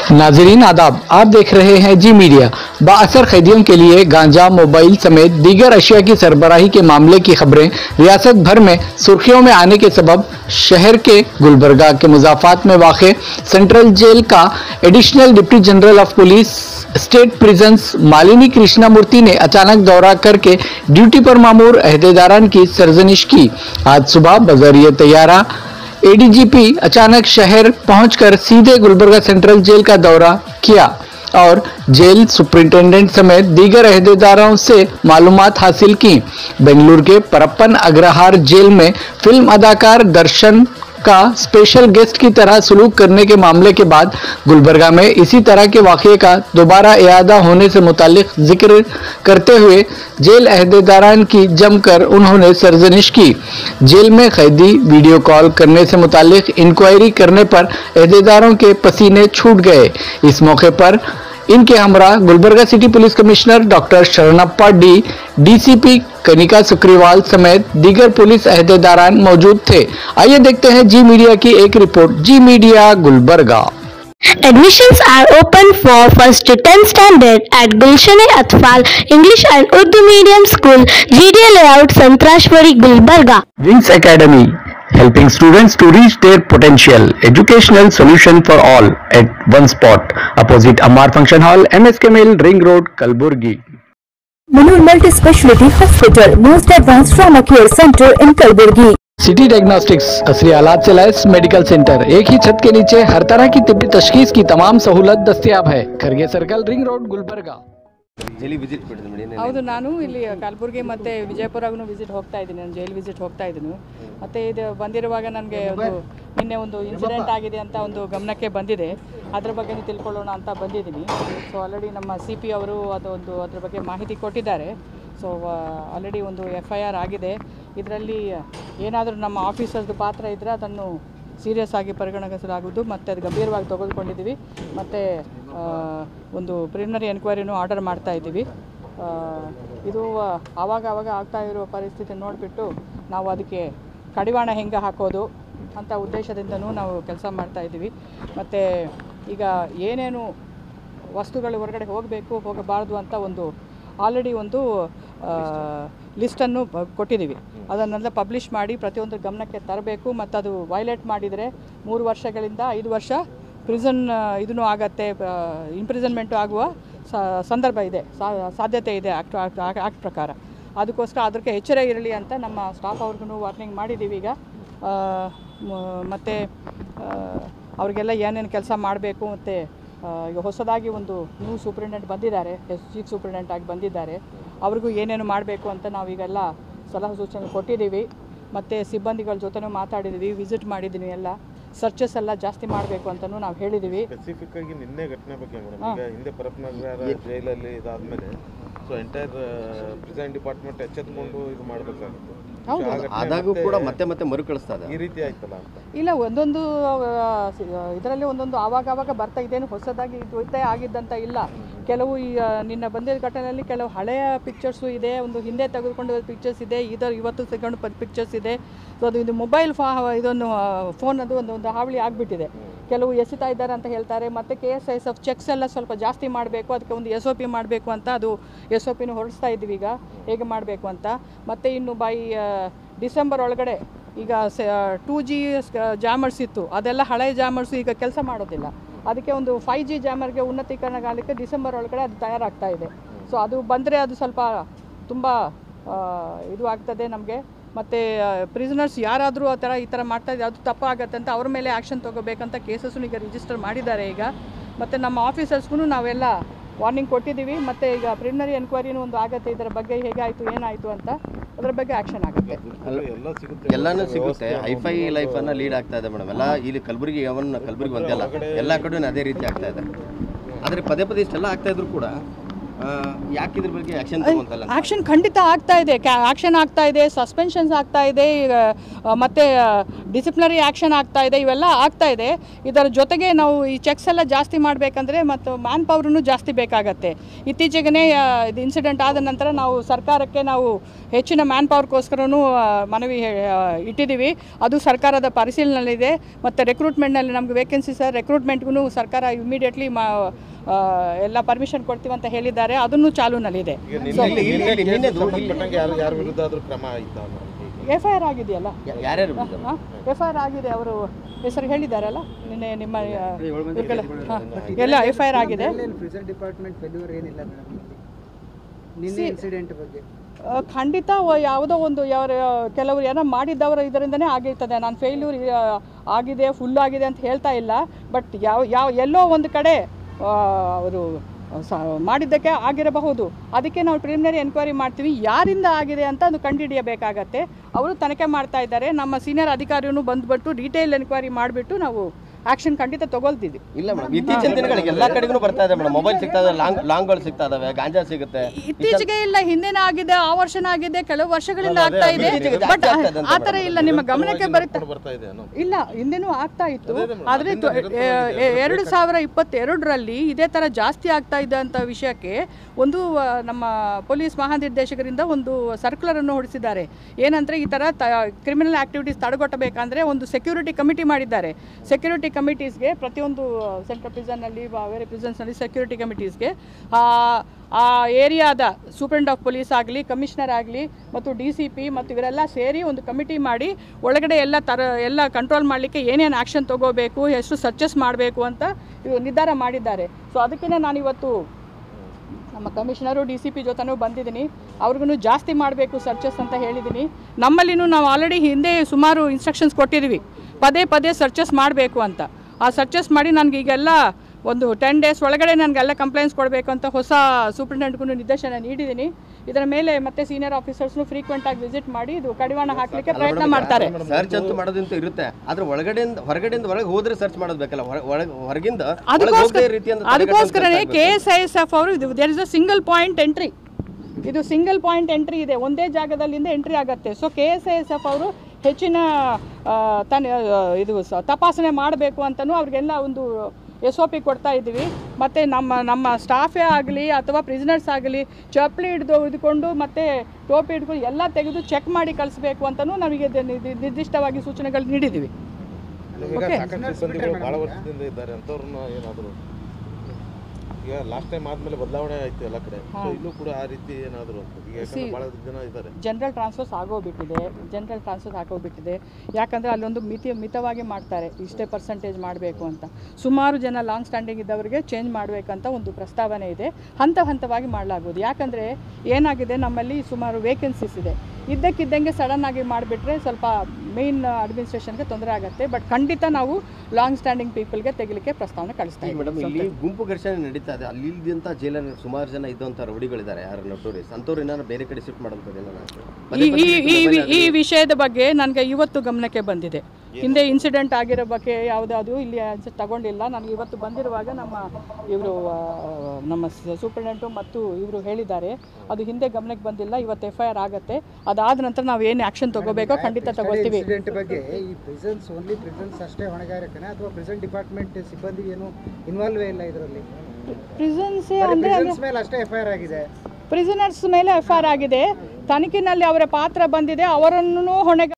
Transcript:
नाजरीन आदाब आप देख रहे हैं जी मीडिया बासर कैदियों के लिए गांजा मोबाइल समेत दीगर अशिया की सरबराही के मामले की खबरें रियासत भर में सुर्खियों में आने के सबब शहर के गुलबर्गा के मुजाफात में वाक़ सेंट्रल जेल का additional deputy general of police state prisons Malini Krishnamurthy ने अचानक दौरा करके ड्यूटी पर मामूर अहदेदारान की सरजनिश की आज सुबह बजरिए तैयारा एडीजीपी अचानक शहर पहुंचकर सीधे गुलबर्गा सेंट्रल जेल का दौरा किया और जेल सुपरिंटेंडेंट समेत दीगर अहदेदारों से मालूमात हासिल की बेंगलुरु के परप्पन अग्रहार जेल में फिल्म अदाकार दर्शन का स्पेशल गेस्ट की तरह सलूक करने के मामले के बाद गुलबर्गा में इसी तरह के वाक़े का दोबारा इयादा होने से मुतालिक जिक्र करते हुए जेल अहदेदारान की जमकर उन्होंने सरजनिश की जेल में कैदी वीडियो कॉल करने से मुतालिक इंक्वायरी करने पर अहदेदारों के पसीने छूट गए इस मौके पर इनके हमरा Gulbarga city police commissioner doctor Sharanappa D DCP Kanika Sugriwal समेत दीगर पुलिस अहदेदारान मौजूद थे आइए देखते हैं जी मीडिया की एक report Zee media Gulbarga Admissions are open for 1st to 10th standard at Gulshan Atfal English and Urdu Medium School, GDA Layout, Santrashwari, Gulbarga. Wings Academy, helping students to reach their potential. Educational solution for all at one spot. Opposite Ammar Function Hall, MSK Mill, Ring Road, Kalburgi. Manur Multi Speciality Hospital, most advanced trauma care center in Kalburgi. City diagnostics असली आलात से lace medical centre एक ही छत के नीचे हर तरह की तिब्बी तशखीस की तमाम सहूलत दस्तियाब है Kharge circle ring road Gulbarga ಜೈಲಿಗೆ ವಿಸಿಟ್ ಮಾಡಿದ್ದೆ ಮೇಡಮ್ ಏನೇನು ಹೌದು ನಾನು ಇಲ್ಲಿ ಕಲಬುರಗಿ ಮತ್ತು ವಿಜಯಪುರಗೂ ವಿಸಿಟ್ ಹೋಗ್ತಾ ಇದ್ದೀನಿ ನಾನು ಜೈಲ್ ವಿಸಿಟ್ ಹೋಗ್ತಾ ಇದ್ದೀನಿ ಮತ್ತು ಇದು ಬಂದಿರುವಾಗ ನನಗೆ ಒಂದು ನಿನ್ನೆ ಒಂದು ಇನ್ಸಿಡೆಂಟ್ ಆಗಿದೆ ಅಂತ ಒಂದು ಗಮನಕ್ಕೆ ಬಂದಿದೆ ಅದ್ರ ಬಗ್ಗೆ ತಿಳ್ಕೊಳ್ಳೋಣ ಅಂತ ಬಂದಿದ್ದೀನಿ ಸೊ ಆಲ್ರೆಡಿ ನಮ್ಮ ಸಿ ಪಿ ಅವರು ಅದೊಂದು ಅದ್ರ ಬಗ್ಗೆ ಮಾಹಿತಿ ಕೊಟ್ಟಿದ್ದಾರೆ ಸೊ ಆಲ್ರೆಡಿ ಒಂದು ಎಫ್ ಐ ಆರ್ ಆಗಿದೆ ಇದರಲ್ಲಿ ಏನಾದರೂ ನಮ್ಮ ಆಫೀಸರ್ದು ಪಾತ್ರ ಇದ್ದರೆ ಅದನ್ನು ಸೀರಿಯಸ್ ಆಗಿ ಪರಿಗಣಿಸಲಾಗುವುದು ಮತ್ತು ಅದು ಗಂಭೀರವಾಗಿ ತೆಗೆದುಕೊಂಡಿದ್ದೀವಿ ಮತ್ತು ಒಂದು ಪ್ರಿಲಿಮಿನರಿ ಎನ್ಕ್ವೈರಿನೂ ಆರ್ಡರ್ ಮಾಡ್ತಾ ಇದ್ದೀವಿ ಆ, ಇದು ಆ, ಆವಾಗ ಆವಾಗ ಆಗ್ತಾ ಇರೋ ಪರಿಸ್ಥಿತಿ ನೋಡಿಬಿಟ್ಟು ನಾವು ಅದಕ್ಕೆ ಕಡಿವಾಣ ಹೆಂಗೆ ಹಾಕೋದು ಅಂತ ಉದ್ದೇಶದಿಂದನೂ ನಾವು ಕೆಲಸ ಮಾಡ್ತಾ ಇದ್ದೀವಿ ಮತ್ತು ಈಗ ಏನೇನು ವಸ್ತುಗಳು ಹೊರಗಡೆ ಹೋಗಬೇಕು ಹೋಗಬಾರ್ದು ಅಂತ ಒಂದು ಆಲ್ರೆಡಿ ಒಂದು ಲಿಸ್ಟನ್ನು ಕೊಟ್ಟಿದ್ದೀವಿ ಅದನ್ನೆಲ್ಲ ಪಬ್ಲಿಷ್ ಮಾಡಿ ಪ್ರತಿಯೊಂದು ಗಮನಕ್ಕೆ ತರಬೇಕು ಮತ್ತು ಅದು ವೈಲೇಟ್ ಮಾಡಿದರೆ ಮೂರು ವರ್ಷಗಳಿಂದ ಐದು ವರ್ಷ ಪ್ರಿಸನ್ ಇದೂ ಆಗತ್ತೆ ಇಂಪ್ರಿಸನ್ಮೆಂಟು ಆಗುವ ಸ- ಸಂದರ್ಭ ಇದೆ ಸಾ- ಸಾಧ್ಯತೆ ಇದೆ ಆಕ್ಟ್ ಆಕ್ಟ್ ಆಕ್ಟ್ ಪ್ರಕಾರ ಅದಕ್ಕೋಸ್ಕರ ಅದಕ್ಕೆ ಎಚ್ಚರ ಇರಲಿ ಅಂತ ನಮ್ಮ ಸ್ಟಾಫ್ ಅವ್ರಿಗೂ ವಾರ್ನಿಂಗ್ ಮಾಡಿದ್ದೀವಿ ಈಗ ಆ, ಮ- ಮತ್ತು ಆ, ಅವ್ರಿಗೆಲ್ಲ ಏನೇನು ಕೆಲಸ ಮಾಡಬೇಕು ಮತ್ತು ಈಗ ಹೊಸದಾಗಿ ಒಂದು ನ್ಯೂ ಸೂಪ್ರಿಂಟೆಂಟ್ ಬಂದಿದ್ದಾರೆ ಚೀಫ್ ಸೂಪ್ರಿಂಟೆಂಟ್ ಆಗಿ ಬಂದಿದ್ದಾರೆ ಅವ್ರಿಗೂ ಏನೇನು ಮಾಡಬೇಕು ಅಂತ ನಾವೀಗೆಲ್ಲ ಸಲಹೆ ಸೂಚನೆ ಕೊಟ್ಟಿದ್ದೀವಿ ಮತ್ತು ಸಿಬ್ಬಂದಿಗಳ ಜೊತೆನೂ ಮಾತಾಡಿದ್ದೀವಿ ವಿಸಿಟ್ ಮಾಡಿದ್ದೀನಿ ಎಲ್ಲ ಸರ್ಚಸ್ ಎಲ್ಲ ಜಾಸ್ತಿ ಮಾಡಬೇಕು ಅಂತಲೂ ನಾವು ಹೇಳಿದ್ದೀವಿ ಸ್ಪೆಸಿಫಿಕ್ ಆಗಿ ನಿನ್ನೆ ಘಟನೆ ಬಗ್ಗೆ ಮೇಡಮ್ ಈಗ ಹಿಂದೆ ಪರಪ್ನಗರ ಜೈಲಲ್ಲಿ ಇದಾದ್ಮೇಲೆ ಸೊ ಎಂಟೈರ್ ಪ್ರಿಸೈನ್ ಡಿಪಾರ್ಟ್ಮೆಂಟ್ ಎಚ್ಚೆತ್ಕೊಂಡು ಇದು ಮಾಡಬೇಕಾಗುತ್ತೆ ಹೌದು ಆದಾಗೂ ಕೂಡ ಮತ್ತೆ ಮತ್ತೆ ಮರುಕಳಿಸ್ತಾ ಇದೆ ಈ ರೀತಿ ಆಯ್ತಲ್ಲ ಅಂತ ಇಲ್ಲ ಒಂದೊಂದು ಇದರಲ್ಲಿ ಒಂದೊಂದು ಆವಾಗ ಆವಾಗ ಬರ್ತಾ ಇದೇನು ಹೊಸದಾಗಿ ದ್ವೈತ ಆಗಿದ್ದಂತ ಇಲ್ಲ ಕೆಲವು ಈ ಆ, ನಿನ್ನ ಬಂದಿದ್ದ ಘಟನೆಯಲ್ಲಿ ಕೆಲವು ಹಳೆಯ ಪಿಕ್ಚರ್ಸು ಇದೆ ಒಂದು ಹಿಂದೆ ತೆಗೆದುಕೊಂಡು ಪಿಕ್ಚರ್ಸ್ ಇದೆ ಇದರ ಇವತ್ತು ತಗೊಂಡು ಪಿಕ್ಚರ್ಸ್ ಇದೆ ಸೊ ಅದು ಇದು ಮೊಬೈಲ್ ಫಾ ಇದೊಂದು ಫೋನ್ ಅದು ಒಂದು ಒಂದು ಹಾವಳಿ ಆಗಿಬಿಟ್ಟಿದೆ ಕೆಲವು ಎಸಿತಾ ಇದ್ದಾರೆ ಅಂತ ಹೇಳ್ತಾರೆ ಮತ್ತು K S S F checks ಎಲ್ಲ ಸ್ವಲ್ಪ ಜಾಸ್ತಿ ಮಾಡಬೇಕು ಅದಕ್ಕೆ ಒಂದು ಎಸ್ ಒ ಪಿ ಮಾಡಬೇಕು ಅಂತ ಅದು ಎಸ್ ಒ ಪಿನೂ ಹೊರಡಿಸ್ತಾ ಇದ್ದೀವಿ ಈಗ ಹೇಗೆ ಮಾಡಬೇಕು ಅಂತ ಮತ್ತು ಇನ್ನು ಬೈ ಡಿಸೆಂಬರ್ ಒಳಗಡೆ ಈಗ ಟೂ ಜಿ ಜಾಮರ್ಸ್ ಇತ್ತು ಅದೆಲ್ಲ ಹಳೆಯ ಜಾಮರ್ಸು ಈಗ ಕೆಲಸ ಮಾಡೋದಿಲ್ಲ ಅದಕ್ಕೆ ಒಂದು ಫೈ ಜಿ ಜಾಮರ್ಗೆ ಉನ್ನತೀಕರಣ ಆಗಲಿಕ್ಕೆ ಡಿಸೆಂಬರ್ ಒಳಗಡೆ ಅದು ತಯಾರಾಗ್ತಾ ಇದೆ ಸೊ ಅದು ಬಂದರೆ ಅದು ಸ್ವಲ್ಪ ತುಂಬ ಆ, ಇದು ಆಗ್ತದೆ ನಮಗೆ ಮತ್ತು ಪ್ರಿಸನರ್ಸ್ ಯಾರಾದರೂ ಆ ಥರ ಈ ಥರ ಮಾಡ್ತಾ ಇದ್ದಾರೆ ಅದು ತಪ್ಪಾಗತ್ತೆ ಅಂತ ಅವ್ರ ಮೇಲೆ ಆ್ಯಕ್ಷನ್ ತೊಗೋಬೇಕಂತ ಕೇಸಸ್ಸು ಈಗ ರಿಜಿಸ್ಟರ್ ಮಾಡಿದ್ದಾರೆ ಈಗ ಮತ್ತು ನಮ್ಮ ಆಫೀಸರ್ಸ್ಗೂ ನಾವೆಲ್ಲ ವಾರ್ನಿಂಗ್ ಕೊಟ್ಟಿದ್ದೀವಿ ಮತ್ತು ಈಗ ಪ್ರಿಲಿಮಿನರಿ ಎನ್ಕ್ವೈರಿನೂ ಒಂದು ಆಗತ್ತೆ ಇದರ ಬಗ್ಗೆ ಹೇಗಾಯಿತು ಏನಾಯಿತು ಅಂತ ಅದರ ಬಗ್ಗೆ ಆ್ಯಕ್ಷನ್ ಆಗುತ್ತೆ ಎಲ್ಲ ಸಿಗುತ್ತೆ ಎಲ್ಲಾನು ಸಿಗುತ್ತೆ ಹೈಫೈ ಲೈಫ್ ಅನ್ನ ಲೀಡ್ ಆಗ್ತಾ ಇದೆ ಮೇಡಮ್ ಎಲ್ಲ ಇಲ್ಲಿ ಕಲಬುರಗಿ ಅವನ್ ಕಲಬುರಗಿ ಒಂದೇ ಅಲ್ಲ ಎಲ್ಲ ಕಡೆ ಅದೇ ರೀತಿ ಆಗ್ತಾ ಇದೆ ಆದರೆ ಪದೇ ಪದೇ ಇಷ್ಟೆಲ್ಲ ಆಗ್ತಾ ಇದ್ರು ಕೂಡ ಯಾಕೆ ಇದ್ರ ಬಗ್ಗೆ ಆಕ್ಷನ್ ತಗೊಂತಲ್ಲ ಅಂತ? ಆಕ್ಷನ್ ಖಂಡಿತ ಆಗ್ತಾ ಇದೆ ಆಕ್ಷನ್ ಆಗ್ತಾ ಇದೆ ಸಸ್ಪೆನ್ಷನ್ಸ್ ಆಗ್ತಾ ಇದೆ ಈಗ ಆ, ಮತ್ತೆ ಡಿಸಿಪ್ಲಿನರಿ ಆಕ್ಷನ್ ಆಗ್ತಾ ಇದೆ ಇವೆಲ್ಲ ಆಗ್ತಾ ಇದೆ ಇದರ ಜೊತೆಗೆ ನಾವು ಈ ಚೆಕ್ಸ್ ಎಲ್ಲ ಜಾಸ್ತಿ ಮಾಡಬೇಕಂದ್ರೆ ಮತ್ತು ಮ್ಯಾನ್ ಪವರ್ನು ಜಾಸ್ತಿ ಬೇಕಾಗತ್ತೆ ಇತ್ತೀಚೆಗೆ ಇದು ಇನ್ಸಿಡೆಂಟ್ ಆದ ನಂತರ ನಾವು ಸರ್ಕಾರಕ್ಕೆ ನಾವು ಹೆಚ್ಚಿನ ಮ್ಯಾನ್ ಪವರ್ಗೋಸ್ಕರನೂ ಮನವಿ ಹೇ- ಆ, ಇಟ್ಟಿದ್ದೀವಿ ಅದು ಸರ್ಕಾರದ ಪರಿಶೀಲನೆಯಲ್ಲಿದೆ ಮತ್ತು ರೆಕ್ರೂಟ್ಮೆಂಟ್ನಲ್ಲಿ ನಮ್ಗೆ ವೇಕೆನ್ಸಿ ಸರ್ ರೆಕ್ರೂಟ್ಮೆಂಟ್ಗೂ ಸರ್ಕಾರ ಇಮಿಡಿಯೇಟ್ಲಿ ಮಾ ಆ, ಎಲ್ಲ ಪರ್ಮಿಷನ್ ಕೊಡ್ತೀವಿ ಅಂತ ಹೇಳಿದ್ದಾರೆ ಅದನ್ನು ಚಾಲೂನಲ್ಲಿದೆ ಈಗ ನಿನ್ನೆ ನಿನ್ನೆ ನಿನ್ನೆ ಸಂಬಂಧಪಟ್ಟಂಗೆ ಯಾರು ಯಾರ ವಿರುದ್ಧ ಆದ್ರೂ ಕ್ರಮ ಆಯ್ತಾ ಎಫ್ ಐ ಆರ್ ಆಗಿದೆಯಲ್ಲ ಯಾ- ಯಾರ್ಯಾರು ಬಿಟ್ಟಿದ್ದಾರೆ? ಎಫ್ ಐ ಆರ್ ಆಗಿದೆ ಅವರು ಹೆಸರು ಹೇಳಿದ್ದಾರಲ್ಲ ನಿನ್ನೆ ನಿಮ್ಮ ಆ, ಇವ್ರಿಗೆಲ್ಲ ಹಾ, ಎಲ್ಲ ಎಫ್ ಐ ಆರ್ ಆಗಿದೆ ಪ್ರಿಸರ್ವ್ ಡಿಪಾರ್ಟ್ಮೆಂಟ್ ಫೇಲ್ಯೂರ್ ಏನಿಲ್ಲ ಮೇಡಮ್ ನಿನ್ನೆ ಇನ್ಸಿಡೆಂಟ್ ಬಗ್ಗೆ ಆ, ಖಂಡಿತ ವ- ಯಾವುದೋ ಒಂದು ಯಾವ ಕೆಲವರು ಏನೋ ಮಾಡಿದ್ದವರ ಇದರಿಂದನೇ ಆಗಿರ್ತದೆ ನಾನು ಫೇಲ್ಯೂರ್ ಆಗಿದೆ ಫುಲ್ ಆಗಿದೆ ಅಂತ ಹೇಳ್ತಾ ಇಲ್ಲ ಬಟ್ ಯಾವ ಯಾವ ಎಲ್ಲೋ ಒಂದು ಕಡೆ ಅವರು ಮಾಡಿದ್ದಕ್ಕೆ ಆಗಿರಬಹುದು ಅದಕ್ಕೆ ನಾವು ಪ್ರಿಲಿಮಿನರಿ ಎನ್ಕ್ವೈರಿ ಮಾಡ್ತೀವಿ ಯಾರಿಂದ ಆಗಿದೆ ಅಂತ ಅದು ಕಂಡುಹಿಡಿಯಬೇಕಾಗತ್ತೆ ಅವರು ತನಿಖೆ ಮಾಡ್ತಾ ಇದ್ದಾರೆ ನಮ್ಮ ಸೀನಿಯರ್ ಅಧಿಕಾರಿಯೂ ಬಂದ್ಬಿಟ್ಟು ಡೀಟೇಲ್ ಎನ್ಕ್ವೈರಿ ಮಾಡಿಬಿಟ್ಟು ನಾವು ಆ್ಯಕ್ಷನ್ ಖಂಡಿತ ತಗೊಳ್ತೀವಿ ಇಲ್ಲ ಮೇಡಮ್ ಇತ್ತೀಚಿನ ದಿನಗಳಿಗೆ ಎಲ್ಲಾ ಕಡೆಗೂ ಬರ್ತಾ ಇದೆ ಮೇಡಮ್ ಮೊಬೈಲ್ ಸಿಗ್ತಾ ಇದೆ ಲಾಂಗ್ ಲಾಂಗ್ಗಳು ಸಿಗ್ತಾ ಇದಾವೆ ಗಾಂಜಾ ಸಿಗುತ್ತೆ ಇತ್ತೀಚೆಗೆ ಇಲ್ಲ ಹಿಂದೆನ ಆಗಿದೆ ಆ ವರ್ಷನ ಆಗಿದೆ ಕೆಲವು ವರ್ಷಗಳಿಂದ ಆಗ್ತಾ ಇದೆ ಇತ್ತೀಚೆಗೆ ಬಟ್ ಜಾಸ್ತಿ ಆಗ್ತಾ ಇದೆ ಅಂತ ಆ ಥರ ಇಲ್ಲ ನಿಮ್ಮ ಗಮನಕ್ಕೆ ಬರುತ್ತೆ ಬರ್ತಾ ಇದೆ ಅನ್ನೋ ಇಲ್ಲ ಹಿಂದೆನೂ ಆಗ್ತಾ ಇತ್ತು ಆದರೆ ಎರಡು ಸಾವಿರ ಇಪ್ಪತ್ತೆರಡರಲ್ಲಿ ಇದೇ ಥರ ಜಾಸ್ತಿ ಆಗ್ತಾ ಇದೆ ಅಂತ ವಿಷಯಕ್ಕೆ ಒಂದು ಆ, ನಮ್ಮ ಪೊಲೀಸ್ ಮಹಾನಿರ್ದೇಶಕರಿಂದ ಒಂದು ಸರ್ಕ್ಯುಲರನ್ನು ಹೊರಡಿಸಿದ್ದಾರೆ ಏನಂದರೆ ಈ ಥರ ತ ಕ್ರಿಮಿನಲ್ ಆ್ಯಕ್ಟಿವಿಟೀಸ್ ತಡೆಗಟ್ಟಬೇಕಂದ್ರೆ ಒಂದು ಸೆಕ್ಯೂರಿಟಿ ಕಮಿಟಿ ಮಾಡಿದ್ದಾರೆ ಸೆಕ್ಯೂರಿಟಿ ಕಮಿಟೀಸ್ಗೆ ಪ್ರತಿಯೊಂದು ಸೆಂಟ್ರಲ್ ಪ್ರಿಸನ್ನಲ್ಲಿ ಬೇರೆ ಪ್ರಿಸನ್ಸ್ನಲ್ಲಿ ಸೆಕ್ಯೂರಿಟಿ ಕಮಿಟೀಸ್ಗೆ ಆ ಏರಿಯಾದ ಸೂಪರಿಂಟ್ ಆಫ್ ಪೊಲೀಸ್ ಆಗಲಿ ಕಮಿಷನರ್ ಆಗಲಿ ಮತ್ತು ಡಿ ಸಿ ಪಿ ಮತ್ತು ಇವರೆಲ್ಲ ಸೇರಿ ಒಂದು ಕಮಿಟಿ ಮಾಡಿ ಒಳಗಡೆ ಎಲ್ಲ ತರ ಎಲ್ಲ ಕಂಟ್ರೋಲ್ ಮಾಡಲಿಕ್ಕೆ ಏನೇನು ಆ್ಯಕ್ಷನ್ ತಗೋಬೇಕು ಎಷ್ಟು ಸರ್ಚಸ್ ಮಾಡಬೇಕು ಅಂತ ಇವ್ರು ನಿರ್ಧಾರ ಮಾಡಿದ್ದಾರೆ ಸೊ ಅದಕ್ಕೇ ನಾನು ಇವತ್ತು ನಮ್ಮ ಕಮಿಷನರು ಡಿ ಸಿ ಪಿ ಜೊತೆನೂ ಬಂದಿದ್ದೀನಿ ಅವ್ರಿಗೂ ಜಾಸ್ತಿ ಮಾಡಬೇಕು ಸರ್ಚಸ್ ಅಂತ ಹೇಳಿದ್ದೀನಿ ನಮ್ಮಲ್ಲಿನೂ ನಾವು ಆಲ್ರೆಡಿ ಹಿಂದೆ ಸುಮಾರು ಇನ್ಸ್ಟ್ರಕ್ಷನ್ಸ್ ಕೊಟ್ಟಿದ್ದೀವಿ ಪದೇ ಪದೇ ಸರ್ಚಸ್ ಮಾಡಬೇಕು ಅಂತ ಆ ಸರ್ಚಸ್ ಮಾಡಿ ನನಗೆ ಈಗೆಲ್ಲ ಒಂದು ಟೆನ್ ಡೇಸ್ ಒಳಗಡೆ ನನಗೆಲ್ಲ ಕಂಪ್ಲೇಂಟ್ಸ್ ಕೊಡಬೇಕು ಅಂತ ಹೊಸ ಸೂಪ್ರಿಂಟೆಂಟ್ಗೂ ನಿರ್ದೇಶನ ನೀಡಿದ್ದೀನಿ ಇದರ ಮೇಲೆ ಮತ್ತೆ ಸೀನಿಯರ್ ಆಫೀಸರ್ಸ್ನು ಫ್ರೀಕ್ವೆಂಟಾಗಿ ವಿಸಿಟ್ ಮಾಡಿ ಇದು ಕಡಿವಾಣ ಹಾಕಲಿಕ್ಕೆ ಪ್ರಯತ್ನ ಮಾಡ್ತಾರೆ ಸರ್ಚ್ ಅಂತೂ ಮಾಡೋದಂತೂ ಇರುತ್ತೆ ಆದ್ರೆ ಒಳಗಡೆಯಿಂದ ಹೊರಗಡೆಯಿಂದ ಒಳಗೆ ಹೋದ್ರೆ ಸರ್ಚ್ ಮಾಡೋದು ಬೇಕಲ್ಲ ಹೊರ- ಒಳಗೆ ಹೊರಗಿಂದ ಒಳಗೆ ಅದಕ್ಕೋಸ್ಕರ ಹೋಗದೆ ರೀತಿಯಿಂದ ಅದಕ್ಕೋಸ್ಕರನೇ K S I S F ಅವರು ಇದು there is a single point entry ಇದು ಸಿಂಗಲ್ ಪಾಯಿಂಟ್ ಎಂಟ್ರಿ ಇದೆ ಒಂದೇ ಜಾಗದಲ್ಲಿಂದ ಎಂಟ್ರಿ ಆಗುತ್ತೆ so K S I S F ಅವರು ಹೆಚ್ಚಿನ ಆ, ತನ್ನ ಆ, ಇದು ಸ- ತಪಾಸಣೆ ಮಾಡಬೇಕು ಅಂತಲೂ ಅವ್ರಿಗೆಲ್ಲ ಒಂದು ಎಸ್ ಒ ಪಿ ಕೊಡ್ತಾ ಇದ್ದೀವಿ ಮತ್ತು ನಮ್ಮ ನಮ್ಮ ಸ್ಟಾಫೇ ಆಗಲಿ ಅಥವಾ ಪ್ರಿಸನರ್ಸ್ ಆಗಲಿ ಚಪ್ಪಲಿ ಹಿಡಿದು ಹಿಡ್ಕೊಂಡು ಮತ್ತು ಟೋಪಿ ಹಿಡ್ಕೊಂಡು ಎಲ್ಲ ತೆಗೆದು ಚೆಕ್ ಮಾಡಿ ಕಳಿಸ್ಬೇಕು ಅಂತಲೂ ನಮಗೆ ಇದು ನಿರ್- ನಿರ್ದಿಷ್ಟವಾಗಿ ಸೂಚನೆಗಳು ನೀಡಿದ್ದೀವಿ ಈಗ ಸಾಕಷ್ಟು ಸಿಬ್ಬಂದಿಗಳು ಬಹಳ ವರ್ಷದಿಂದ ಇದ್ದಾರೆ ಅಂತವ್ರನ್ನ ಏನಾದ್ರು ಈಗ ಲಾಸ್ಟ್ ಟೈಮ್ ಆದ್ಮೇಲೆ ಬದಲಾವಣೆ ಆಯ್ತು ಎಲ್ಲ ಕಡೆ ಸೊ ಇಲ್ಲೂ ಕೂಡ ಆ ರೀತಿ ಏನಾದ್ರು ಅಂತ ಈಗ ಯಾಕಂದ್ರೆ ಬಹಳ ಜನ ಇದ್ದಾರೆ ಜನರಲ್ ಟ್ರಾನ್ಸ್ಫರ್ಸ್ ಆಗೋಗ್ಬಿಟ್ಟಿದೆ ಜನರಲ್ ಟ್ರಾನ್ಸ್ಫರ್ಸ್ ಆಗೋಗ್ಬಿಟ್ಟಿದೆ ಯಾಕಂದರೆ ಅಲ್ಲೊಂದು ಮಿತಿ ಮಿತವಾಗಿ ಮಾಡ್ತಾರೆ ಇಷ್ಟೇ ಪರ್ಸೆಂಟೇಜ್ ಮಾಡಬೇಕು ಅಂತ ಸುಮಾರು ಜನ ಲಾಂಗ್ ಸ್ಟ್ಯಾಂಡಿಂಗ್ ಇದ್ದವರಿಗೆ ಚೇಂಜ್ ಮಾಡಬೇಕಂತ ಒಂದು ಪ್ರಸ್ತಾವನೆ ಇದೆ ಹಂತ ಹಂತವಾಗಿ ಮಾಡಲಾಗುವುದು ಯಾಕಂದರೆ ಏನಾಗಿದೆ ನಮ್ಮಲ್ಲಿ ಸುಮಾರು ವೇಕೆನ್ಸೀಸ್ ಇದೆ ಇದ್ದಕ್ಕಿದ್ದಂಗೆ ಸಡನ್ ಆಗಿ ಮಾಡಿಬಿಟ್ರೆ ಸ್ವಲ್ಪ ಮೇನ್ ಅಡ್ಮಿನಿಸ್ಟ್ರೇಷನ್ಗೆ ತೊಂದರೆ ಆಗುತ್ತೆ ಬಟ್ ಖಂಡಿತ ನಾವು ಲಾಂಗ್ ಸ್ಟ್ಯಾಂಡಿಂಗ್ ಪೀಪಲ್ಗೆ ತೆಗಿಲಿಕ್ಕೆ ಪ್ರಸ್ತಾವನೆ ಕಳಿಸ್ತಾ ಈಗ ಮೇಡಮ್ ಇದ್ದೀವಿ ಇಲ್ಲಿ ಗುಂಪು ಘರ್ಷಣೆ ನಡೀತಾ ಇದೆ ಅಲ್ಲಿದ್ದಂತ ಜೈಲಲ್ಲಿ ಸುಮಾರು ಜನ ಇದ್ದಂತ ರೌಡಿಗಳಿದ್ದಾರೆ ಯಾರು ನಟೋರಿಸ್ ಅಂತವ್ರು ಏನಾದ್ರು ಬೇರೆ ಕಡೆ ಶಿಫ್ಟ್ ಮಾಡೋದು ಈ ಈ ಈ ವಿ- ಈ ವಿಷಯದ ಬಗ್ಗೆ ನನಗೆ ಇವತ್ತು ಗಮನಕ್ಕೆ ಬಂದಿದೆ ಹಿಂದೆ ಇನ್ಸಿಡೆಂಟ್ ಆಗಿರೋ ಬಗ್ಗೆ ಯಾವುದಾದ್ರು ಇಲ್ಲಿ ಅನ್ಸ- ತಗೊಂಡಿಲ್ಲ ನನಗೆ ಇವತ್ತು ಬಂದಿರುವಾಗ ನಮ್ಮ ಇವರು ನಮ್ಮ ಸೂಪರಿಂಟೆಂಟು ಮತ್ತು ಇವರು ಹೇಳಿದ್ದಾರೆ ಅದು ಹಿಂದೆ ಗಮನಕ್ಕೆ ಬಂದಿಲ್ಲ ಇವತ್ತು ಎಫ್ ಐ ಆರ್ ಆಗುತ್ತೆ ಅದಾದ ನಂತರ ನಾವು ಏನು ಆ್ಯಕ್ಷನ್ ತಗೋಬೇಕೋ ಖಂಡಿತ ತಗೋತೀವಿ ಇನ್ಸಿಡೆಂಟ್ ಬಗ್ಗೆ ಈ ಪ್ರಿಸನ್ಸ್ ಓನ್ಲಿ ಪ್ರಿಸನ್ಸ್ ಅಷ್ಟೇ ಹೊಣೆಗಾರಿಕೆನಾ ಅಥವಾ ಪ್ರಿಸನ್ ಡಿಪಾರ್ಟ್ಮೆಂಟ್ ಸಿಬ್ಬಂದಿ ಏನು ಇನ್ವಾಲ್ವ್ ಇಲ್ಲ ಇದರಲ್ಲಿ ಪ್ರಿಸನ್ಸೇ ಅಂದರೆ ಪ್ರಿಸನ್ಸ್ ಮೇಲೆ ಅಷ್ಟೇ ಎಫ್ ಐ ಆರ್ ಆಗಿದೆ ಪ್ರಿಸನರ್ಸ್ ಮೇಲೆ ಎಫ್ ಐ ಆರ್ ಆಗಿದೆ ತನಿಖೆನಲ್ಲಿ ಅವರ ಪಾತ್ರ ಬಂದಿದೆ ಅವರನ್ನು ಹೊಣೆ